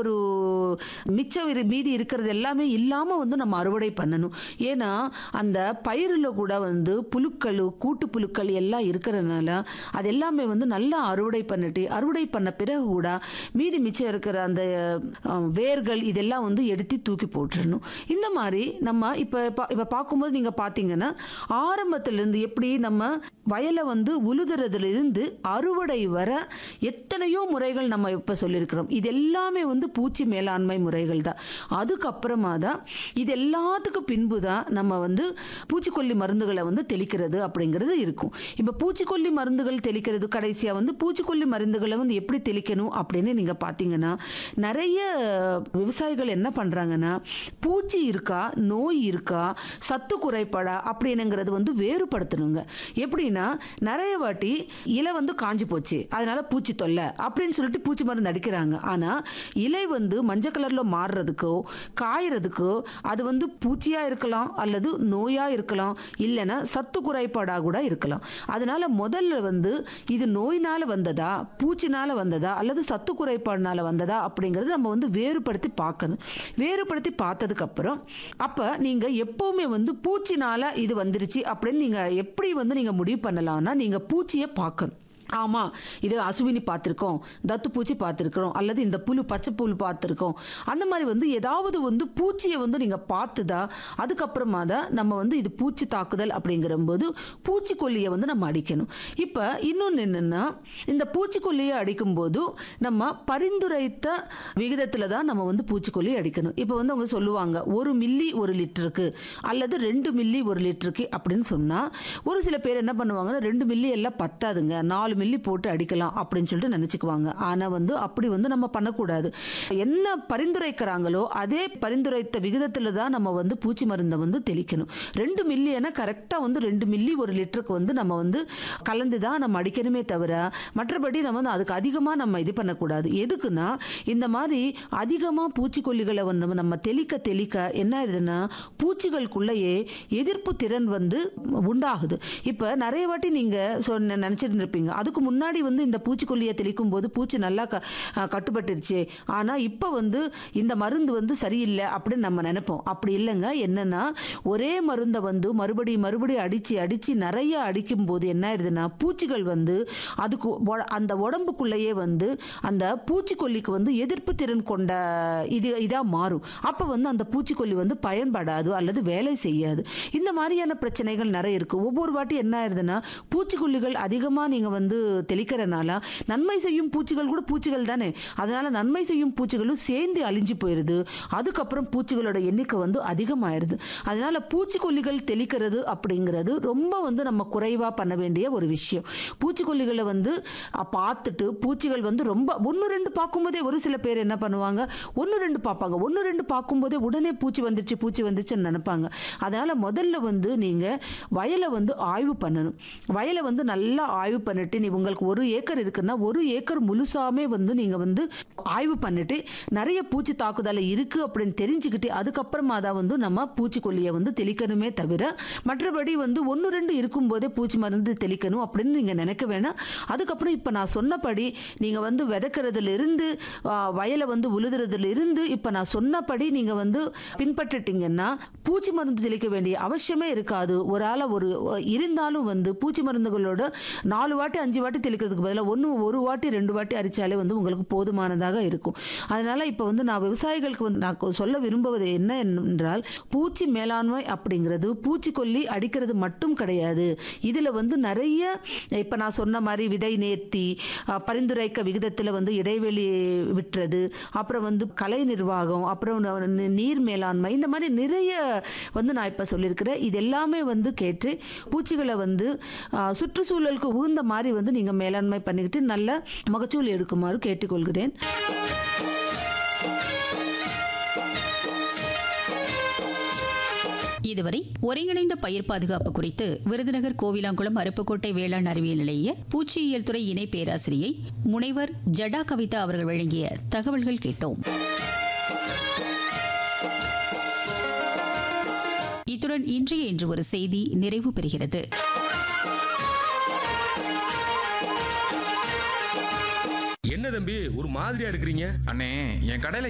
ஒரு மிச்சம் இரு- மீதி இருக்கிறது எல்லாமே இல்லாமல் வந்து நம்ம அறுவடை பண்ணணும் ஏன்னா அந்த பயிரில் கூட வந்து புழுக்கள் கூட்டு புழுக்கள் எல்லாம் இருக்கிறதுனால அது எல்லாமே வந்து நல்லா அறுவடை பண்ணிட்டு அறுவடை பண்ண பிறகு கூட மீதி மிச்சம் இருக்கிற அந்த அஹ், வேர்கள் இதெல்லாம் வந்து எடுத்து தூக்கி போட்டுறணும் இந்த மாதிரி நம்ம இப்போ இப்போ பார்க்கும்போது நீங்கள் பார்த்தீங்கன்னா ஆரம்பத்திலேருந்து எப்படி நம்ம வயலை வந்து உழுதுறதுலேருந்து அறுவடை வர எத்தனையோ முறைகள் நம்ம இப்போ சொல்லியிருக்கிறோம் இது எல்லாமே வந்து பூச்சி மேலாண்மை முறைகள் தான் அதுக்கப்புறமா தான் இது எல்லாத்துக்கும் பின்பு தான் நம்ம வந்து பூச்சிக்கொல்லி மருந்துகளை வந்து தெளிக்கிறது அப்படிங்கிறது இருக்கும் இப்போ பூச்சிக்கொல்லி மருந்துகள் தெளிக்கிறது கடைசியாக வந்து பூச்சிக்கொல்லி மருந்துகளை வந்து எப்படி தெளிக்கணும் அப்படின்னு நீங்கள் பார்த்தீங்கன்னா நிறைய விவசாயிகள் என்ன பண்ணுறாங்கன்னா பூச்சி இருக்கா நோய் இருக்கா சத்து குறைபாடா அப்படின்னுங்கிறது வந்து வேறுபடுத்தணுங்க எப்படின்னா நிறைய வாட்டி இலை வந்து காஞ்சி போச்சு அதனால பூச்சி தொல்லை அப்படின்னு சொல்லிட்டு பூச்சி மருந்து அடிக்கிறாங்க ஆனால் இலை வந்து மஞ்சள் கலரில் மாறுறதுக்கோ காயறதுக்கோ அது வந்து பூச்சியாக இருக்கலாம் அல்லது நோயாக இருக்கலாம் இல்லைன்னா சத்து குறைபாடாக கூட இருக்கலாம் அதனால முதல்ல வந்து இது நோயினால் வந்ததா பூச்சினால வந்ததா அல்லது சத்து குறைபாடுனால வந்ததா அப்படிங்கிறது நம்ம வந்து வேறுபடுத்தி பார்க்கணும் வேறுபடுத்தி பார்த்ததுக்கு அப்புறம் அப்போ நீங்கள் எப்போவுமே வந்து பூச்சினால இது வந்துருச்சு அப்படின்னு நீங்கள் எப்படி வந்து நீங்கள் முடிவு பண்ணலாம்னா நீங்கள் பூச்சியை பார்க்கணும் ஆமாம் இது அசுவினி பார்த்துருக்கோம் தத்து பூச்சி பார்த்துருக்குறோம் அல்லது இந்த புழு பச்சை புழு பார்த்துருக்கோம் அந்த மாதிரி வந்து ஏதாவது வந்து பூச்சியை வந்து நீங்கள் பார்த்து தான் அதுக்கப்புறமா தான் நம்ம வந்து இது பூச்சி தாக்குதல் அப்படிங்கிறம்போது பூச்சிக்கொல்லியை வந்து நம்ம அடிக்கணும் இப்போ இன்னொன்று என்னென்னா இந்த பூச்சிக்கொல்லியை அடிக்கும்போது நம்ம பரிந்துரைத்த விகிதத்தில் தான் நம்ம வந்து பூச்சிக்கொல்லி அடிக்கணும் இப்போ வந்து அவங்க சொல்லுவாங்க ஒரு மில்லி ஒரு லிட்டருக்கு அல்லது ரெண்டு மில்லி ஒரு லிட்டருக்கு அப்படின்னு சொன்னால் ஒரு சில பேர் என்ன பண்ணுவாங்கன்னா ரெண்டு மில்லி எல்லாம் பத்தாதுங்க நாலு மில்லி போட்டு அடிக்கலாம் அப்படின்னு சொல்லிட்டு நினச்சிக்குவாங்க ஆனால் வந்து அப்படி வந்து நம்ம பண்ணக்கூடாது என்ன பரிந்துரைக்கிறாங்களோ அதே பரிந்துரைத்த விகிதத்தில் தான் நம்ம வந்து பூச்சி மருந்தை வந்து தெளிக்கணும் ரெண்டு மில்லியனா கரெக்டாக வந்து ரெண்டு மில்லி ஒரு லிட்டருக்கு வந்து நம்ம வந்து கலந்து தான் நம்ம அடிக்கணுமே தவிர மற்றபடி நம்ம வந்து அதுக்கு அதிகமாக நம்ம இது பண்ணக்கூடாது எதுக்குன்னா இந்த மாதிரி அதிகமாக பூச்சிக்கொல்லிகளை வந்து நம்ம தெளிக்க தெளிக்க என்ன ஆயிடுதுன்னா பூச்சிகளுக்குள்ளேயே எதிர்ப்பு திறன் வந்து உண்டாகுது இப்போ நிறைய வாட்டி நீங்கள் சொன்ன நினச்சிட்டு இருப்பீங்க அதுக்கு முன்னாடி வந்து இந்த பூச்சிக்கொல்லியை தெளிக்கும் போது பூச்சி நல்லா க அஹ் கட்டுப்பட்டுருச்சு ஆனால் இப்போ வந்து இந்த மருந்து வந்து சரியில்லை அப்படின்னு நம்ம நினைப்போம் அப்படி இல்லைங்க என்னன்னா ஒரே மருந்தை வந்து மறுபடியும் மறுபடியும் அடித்து அடித்து நிறைய அடிக்கும் போது என்ன ஆயிடுதுன்னா பூச்சிகள் வந்து அதுக்கு ஒ- அந்த உடம்புக்குள்ளேயே வந்து அந்த பூச்சிக்கொல்லிக்கு வந்து எதிர்ப்பு திறன் கொண்ட இது இதாக மாறும் அப்போ வந்து அந்த பூச்சிக்கொல்லி வந்து பயன்படாது அல்லது வேலை செய்யாது இந்த மாதிரியான பிரச்சனைகள் நிறைய இருக்குது ஒவ்வொரு வாட்டி என்ன ஆயிருதுன்னா பூச்சிக்கொல்லிகள் அதிகமாக நீங்கள் வந்து தெளிக்கிறனால நன்மை செய்யும் பூச்சிகள் கூட பூச்சிகள் தானே அதனால நன்மை செய்யும் பூச்சிகளும் சேர்ந்து அழிஞ்சு போயிடுது அதுக்கப்புறம் பூச்சிகளோட எண்ணிக்கை வந்து அதிகமாயிருது அதனால பூச்சிக்கொல்லிகள் தெளிக்கிறது அப்படிங்கிறது ரொம்ப வந்து நம்ம குறைவாக பண்ண வேண்டிய ஒரு விஷயம் பூச்சிக்கொல்லிகளை வந்து அ, பார்த்துட்டு பூச்சிகள் வந்து ரொம்ப ஒன்று ரெண்டு பார்க்கும்போதே ஒரு சில பேர் என்ன பண்ணுவாங்க ஒன்று ரெண்டு பார்ப்பாங்க ஒன்று ரெண்டு பார்க்கும்போதே உடனே பூச்சி வந்துருச்சு பூச்சி வந்துருச்சுன்னு நினைப்பாங்க அதனால் முதல்ல வந்து நீங்கள் வயலை வந்து ஆய்வு பண்ணணும் வயலை வந்து நல்லா ஆய்வு பண்ணிட்டு நீ உங்களுக்கு ஒரு ஏக்கர் இருக்குன்னா ஒரு ஏக்கர் முழுசாமே வந்து நீங்கள் வந்து ஆய்வு பண்ணிட்டு நிறைய பூச்சி தாக்குதல் இருக்குது அப்படின்னு தெரிஞ்சுக்கிட்டு அதுக்கப்புறமா தான் வந்து நம்ம பூச்சிக்கொல்லியை வந்து தெளிக்கணுமே தவிர மற்றபடி வந்து ஒன்று ரெண்டு இருக்கும்போதே பூச்சி மருந்து தெளிக்கணும் அப்படின்னு நீங்கள் நினைக்க வேணாம் அதுக்கப்புறம் இப்போ நான் சொன்னபடி நீங்கள் வந்து விதைக்கிறதுல இருந்து ஆ, வயலை வந்து உழுதுறதுல இருந்து இப்போ நான் சொன்னபடி நீங்கள் வந்து பின்பற்றிட்டீங்கன்னா பூச்சி மருந்து தெளிக்க வேண்டிய அவசியமே இருக்காது ஒரு ஆளை ஒரு இருந்தாலும் வந்து பூச்சி மருந்துகளோட நாலு வாட்டி அஞ்சு வாட்டி தெளிக்கிறதுக்கு பதிலாக ஒன்று ஒரு வாட்டி ரெண்டு வாட்டி அரிச்சாலே வந்து உங்களுக்கு போதுமானதாக இருக்கும் அதனால இப்போ வந்து நான் விவசாயிகளுக்கு வந்து நான் சொல்ல விரும்புவது என்ன என்றால் பூச்சி மேலாண்மை அப்படிங்கிறது பூச்சிக்கொல்லி அடிக்கிறது மட்டும் கிடையாது இதில் வந்து நிறைய இப்போ நான் சொன்ன மாதிரி விதை நேர்த்தி அஹ், பரிந்துரைக்க விகிதத்தில் வந்து இடைவெளி விட்டுறது அப்புறம் வந்து கலை நிர்வாகம் அப்புறம் ந- நீர் மேலாண்மை இந்த மாதிரி நிறைய வந்து நான் இப்போ சொல்லியிருக்கிறேன் இது எல்லாமே வந்து கேட்டு பூச்சிகளை வந்து அஹ், சுற்றுச்சூழலுக்கு உகந்த மாதிரி வந்து நீங்கள் மேலாண்மை பண்ணிக்கிட்டு நல்ல மகச்சூல் எடுக்குமாறு கேட்டுக்கொள்கிறேன் இதுவரை ஒருங்கிணைந்த பயிர் பாதுகாப்பு குறித்து விருதுநகர் கோவிலாங்குளம் அருப்புக்கோட்டை வேளாண் அறிவியல் நிலைய பூச்சியியல் துறை இணை பேராசிரியை முனைவர் ஜடா கவிதா அவர்கள் வழங்கிய தகவல்கள் கேட்டோம் இத்துடன் இன்றைய இன்று ஒரு செய்தி நிறைவு பெறுகிறது என்ன தம்பி ஒரு மாதிரியா இருக்கிறீங்க அண்ணே என் கடையில